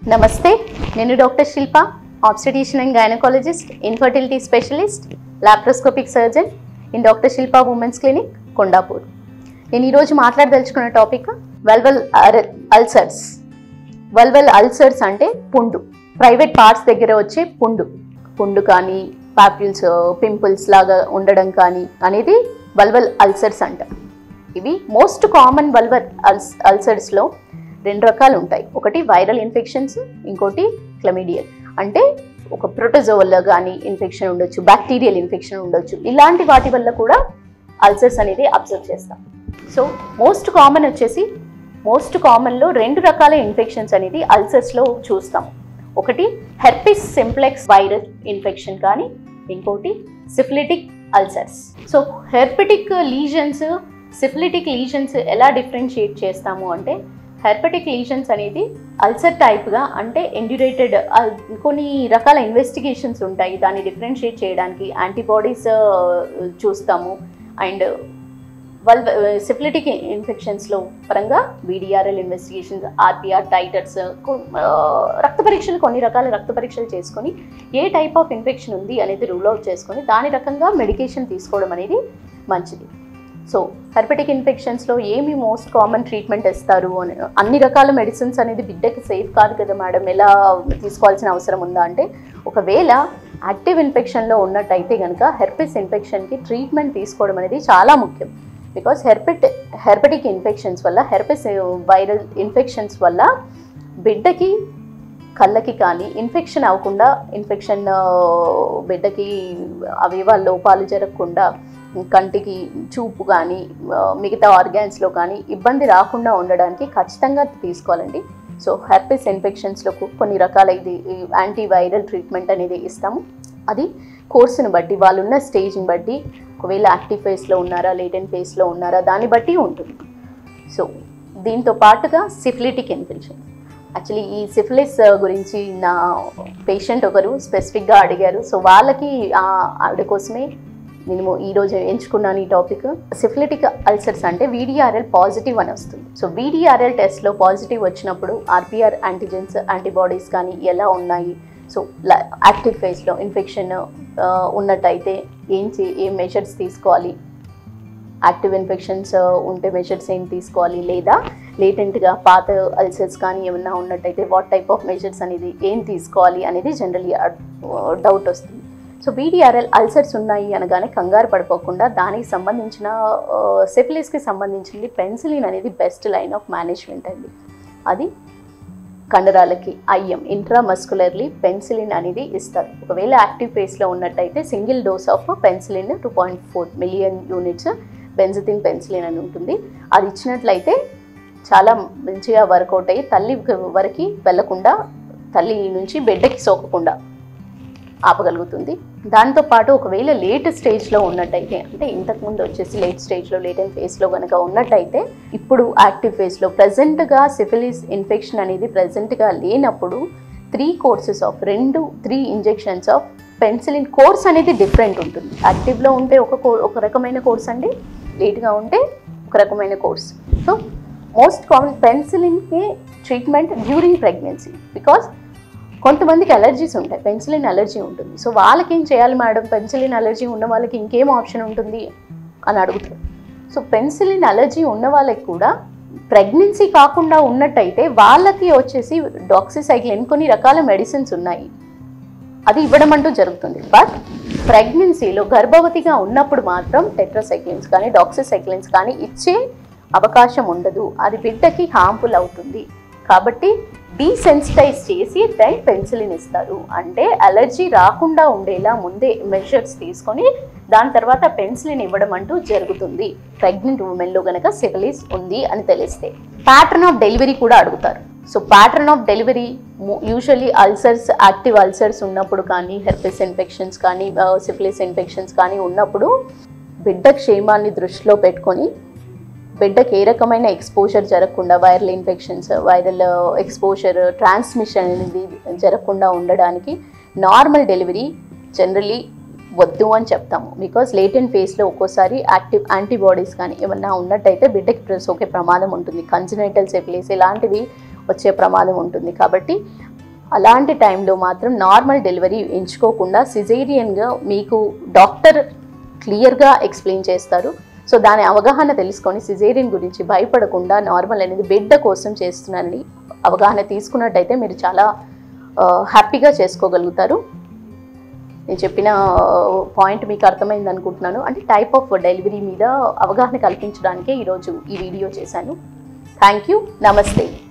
నమస్తే నేను doctor Shilpa obstetrician and gynaecologist infertility specialist laparoscopic surgeon in doctor Shilpa women's clinic Kondapur నేను ఈరోజు మాట్లాడదలుచుకున్న topic vulval ulcers vulval ulcers అంటే పుండు ప్రైవేట్ పార్ట్స్ దగ్గర వచ్చే పుండు పుండు కానీ పాప్యూల్స్ పింపుల్స్ లాగా ఉండడం కానీ అనేది వల్వల్ అల్సర్స్ అంటారు ఇవి మోస్ట్ కామన్ వల్వల్ అల్స్ అల్సర్స్లో రెండు రకాలు ఉంటాయి ఒకటి వైరల్ ఇన్ఫెక్షన్స్ ఇంకోటి క్లమిడియల్ అంటే ఒక ప్రోటోజోవల్ కానీ ఇన్ఫెక్షన్ ఉండొచ్చు బ్యాక్టీరియల్ ఇన్ఫెక్షన్ ఉండొచ్చు ఇలాంటి వాటి వల్ల కూడా అల్సర్స్ అనేది అబ్జర్వ్ చేస్తాం సో మోస్ట్ కామన్ వచ్చేసి మోస్ట్ కామన్లో రెండు రకాల ఇన్ఫెక్షన్స్ అనేది అల్సర్స్లో చూస్తాం ఒకటి హెర్పిస్ సింప్లెక్స్ వైరస్ ఇన్ఫెక్షన్ కానీ ఇంకోటి syphilitic ulcers so herpetic lesions syphilitic lesions ఎలా డిఫరెన్షియేట్ చేస్తాము అంటే హెర్పెటిక్ లీజన్స్ అనేది అల్సర్ టైప్గా అంటే ఎండ్యూరేటెడ్ కొన్ని రకాల ఇన్వెస్టిగేషన్స్ ఉంటాయి దాన్ని డిఫరెన్షియేట్ చేయడానికి యాంటీబాడీస్ చూస్తాము అండ్ వల్ సిఫిలిటిక్ ఇన్ఫెక్షన్స్లో పరంగా వీడిఆర్ఎల్ ఇన్వెస్టిగేషన్స్ ఆర్పిఆర్ టైటర్స్ రక్త పరీక్షలు కొన్ని రకాల రక్త పరీక్షలు చేసుకొని ఏ టైప్ ఆఫ్ ఇన్ఫెక్షన్ ఉంది అనేది రూల్ అవుట్ చేసుకొని దాని రకంగా మెడికేషన్ తీసుకోవడం అనేది మంచిది సో హెర్పెటిక్ ఇన్ఫెక్షన్స్లో ఏమి మోస్ట్ కామన్ ట్రీట్మెంట్ ఇస్తారు అని అన్ని రకాల మెడిసిన్స్ అనేది బిడ్డకి సేఫ్ కాదు కదా మేడం ఎలా తీసుకోవాల్సిన అవసరం ఉందా అంటే ఒకవేళ యాక్టివ్ ఇన్ఫెక్షన్లో ఉన్నట్టయితే కనుక హెర్పిస్ ఇన్ఫెక్షన్కి ట్రీట్మెంట్ తీసుకోవడం అనేది చాలా ముఖ్యం బికాస్ హెర్పెట్ హెర్పెటిక్ ఇన్ఫెక్షన్స్ వల్ల హెర్పెస్ వైరల్ ఇన్ఫెక్షన్స్ వల్ల బిడ్డకి కళ్ళకి కానీ ఇన్ఫెక్షన్ అవ్వకుండా ఇన్ఫెక్షన్ బిడ్డకి అవయవాల లోపాలు జరగకుండా కంటికి చూపు కానీ మిగతా ఆర్గాన్స్లో కానీ ఇబ్బంది రాకుండా ఉండడానికి ఖచ్చితంగా తీసుకోవాలండి సో హెర్పిస్ ఇన్ఫెక్షన్స్లో కొన్ని రకాల ఇది యాంటీవైరల్ ట్రీట్మెంట్ అనేది ఇస్తాము అది కోర్సును బట్టి వాళ్ళు ఉన్న స్టేజ్ని బట్టి ఒకవేళ యాక్టివ్ ఫేస్లో ఉన్నారా లేటెంట్ ఫేస్లో ఉన్నారా దాన్ని బట్టి ఉంటుంది సో దీంతో పాటుగా సిఫిలిటిక్ ఇన్ఫెక్షన్ యాక్చువల్లీ ఈ సిఫిలిస్ గురించి నా పేషెంట్ ఒకరు స్పెసిఫిక్గా అడిగారు సో వాళ్ళకి ఆవిడ కోసమే నేను ఈరోజు ఎంచుకున్నాను ఈ టాపిక్ సిఫిలిటిక్ అల్సర్స్ అంటే వీడిఆర్ఎల్ పాజిటివ్ అని వస్తుంది సో వీడిఆర్ఎల్ టెస్ట్లో పాజిటివ్ వచ్చినప్పుడు ఆర్పిఆర్ యాంటీజెన్స్ యాంటీబాడీస్ కానీ ఎలా ఉన్నాయి సో యాక్టివ్ ఫేస్లో ఇన్ఫెక్షన్ ఉన్నట్టయితే ఏం చే ఏం మెజర్స్ తీసుకోవాలి యాక్టివ్ ఇన్ఫెక్షన్స్ ఉంటే మెజర్స్ ఏం తీసుకోవాలి లేదా లేటెంట్గా పాత అల్సర్స్ కానీ ఏమన్నా ఉన్నట్టయితే వాట్ టైప్ ఆఫ్ మెజర్స్ అనేది ఏం తీసుకోవాలి అనేది జనరలీ డౌట్ వస్తుంది సో వీడిఆర్ఎల్ అల్సర్స్ ఉన్నాయి అనగానే కంగారు పడిపోకుండా దానికి సంబంధించిన సెఫిలిస్కి సంబంధించింది పెన్సిలిన్ అనేది బెస్ట్ లైన్ ఆఫ్ మేనేజ్మెంట్ అండి అది కండరాలకి ఐఎం ఇంట్రామస్కులర్లీ పెన్సిలిన్ అనేది ఇస్తారు ఒకవేళ యాక్టివ్ ఫేస్లో ఉన్నట్టయితే single dose of penicillin two point four million units benzathine penicillin అని ఉంటుంది అది ఇచ్చినట్లయితే చాలా మంచిగా వర్కౌట్ అయ్యి తల్లి వరకు వెళ్లకుండా తల్లి నుంచి బిడ్డకి సోకకుండా ఆపగలుగుతుంది దాంతోపాటు ఒకవేళ లేట్ స్టేజ్లో ఉన్నట్టయితే అంటే ఇంతకుముందు వచ్చేసి లేట్ స్టేజ్లో లేటెంట్ ఫేస్లో కనుక ఉన్నట్టయితే ఇప్పుడు యాక్టివ్ ఫేస్లో ప్రజెంట్గా సిఫిలిస్ ఇన్ఫెక్షన్ అనేది ప్రజెంట్గా లేనప్పుడు త్రీ కోర్సెస్ ఆఫ్ రెండు three injections of penicillin course అనేది డిఫరెంట్ ఉంటుంది యాక్టివ్లో ఉంటే ఒక కో ఒక రకమైన కోర్స్ అండి లేట్గా ఉంటే ఒక రకమైన కోర్స్ సో మోస్ట్ కామన్ పెన్సిలిన్కి ట్రీట్మెంట్ డ్యూరింగ్ ప్రెగ్నెన్సీ బికాస్ కొంతమందికి అలర్జీస్ ఉంటాయి పెన్సిలిన్ అలర్జీ ఉంటుంది సో వాళ్ళకి ఏం చేయాలి మేడం పెన్సిలిన్ అలర్జీ ఉన్న వాళ్ళకి ఇంకేం ఆప్షన్ ఉంటుంది అని అడుగుతారు సో పెన్సిలిన్ అలర్జీ ఉన్న వాళ్ళకి కూడా ప్రెగ్నెన్సీ కాకుండా ఉన్నట్టయితే వాళ్ళకి వచ్చేసి డాక్సిసైక్లిన్ కొన్ని రకాల మెడిసిన్స్ ఉన్నాయి అది ఇవ్వడం అంటూ జరుగుతుంది బట్ ప్రెగ్నెన్సీలో గర్భవతిగా ఉన్నప్పుడు మాత్రం టెట్రాసైక్లిన్స్ కానీ డాక్సిసైక్లిన్స్ కానీ ఇచ్చే అవకాశం ఉండదు అది బిడ్డకి హార్మ్ఫుల్ అవుతుంది కాబట్టి డీసెన్సిటైజ్ చేసి దెన్ పెన్సిలిన్ ఇస్తారు అంటే అలర్జీ రాకుండా ఉండేలా ముందే మెజర్స్ తీసుకొని దాని తర్వాత పెన్సిలిన్ ఇవ్వడం అంటూ జరుగుతుంది ప్రెగ్నెంట్ ఉమెన్లో గనక సిఫిలిస్ ఉంది అని తెలిస్తే ప్యాటర్న్ ఆఫ్ డెలివరీ కూడా అడుగుతారు so pattern of delivery usually ulcers active ulcers ఉన్నప్పుడు కానీ హెర్పిస్ ఇన్ఫెక్షన్స్ కానీ సిఫిలిస్ ఇన్ఫెక్షన్స్ కానీ ఉన్నప్పుడు బిడ్డ క్షేమాన్ని దృష్టిలో పెట్టుకొని బిడ్డకి ఏ రకమైన ఎక్స్పోజర్ జరగకుండా viral infections viral exposure transmission అనేది జరగకుండా ఉండడానికి నార్మల్ డెలివరీ జనరలీ వద్దు అని చెప్తాము బికాస్ లేటెంట్ ఫేస్లో ఒక్కోసారి యాక్టివ్ యాంటీబాడీస్ కానీ ఏమన్నా ఉన్నట్టయితే బిడ్డకి ప్ర- సోకే ప్రమాదం ఉంటుంది కన్జనైటల్ సెఫిలిస్ ఇలాంటివి వచ్చే ప్రమాదం ఉంటుంది కాబట్టి అలాంటి టైంలో మాత్రం నార్మల్ డెలివరీ ఎంచుకోకుండా సిజేరియన్గా మీకు డాక్టర్ క్లియర్గా ఎక్స్ప్లెయిన్ చేస్తారు సో దాని అవగాహన తెలుసుకొని సిజేరియన్ గురించి భయపడకుండా నార్మల్ అనేది బిడ్డ కోసం చేస్తున్నానని అవగాహన తీసుకున్నట్టయితే మీరు చాలా హ్యాపీగా చేసుకోగలుగుతారు నేను చెప్పిన పాయింట్ మీకు అర్థమైంది అనుకుంటున్నాను అంటే టైప్ ఆఫ్ డెలివరీ మీద అవగాహన కల్పించడానికే ఈరోజు ఈ వీడియో చేశాను థ్యాంక్ యూ నమస్తే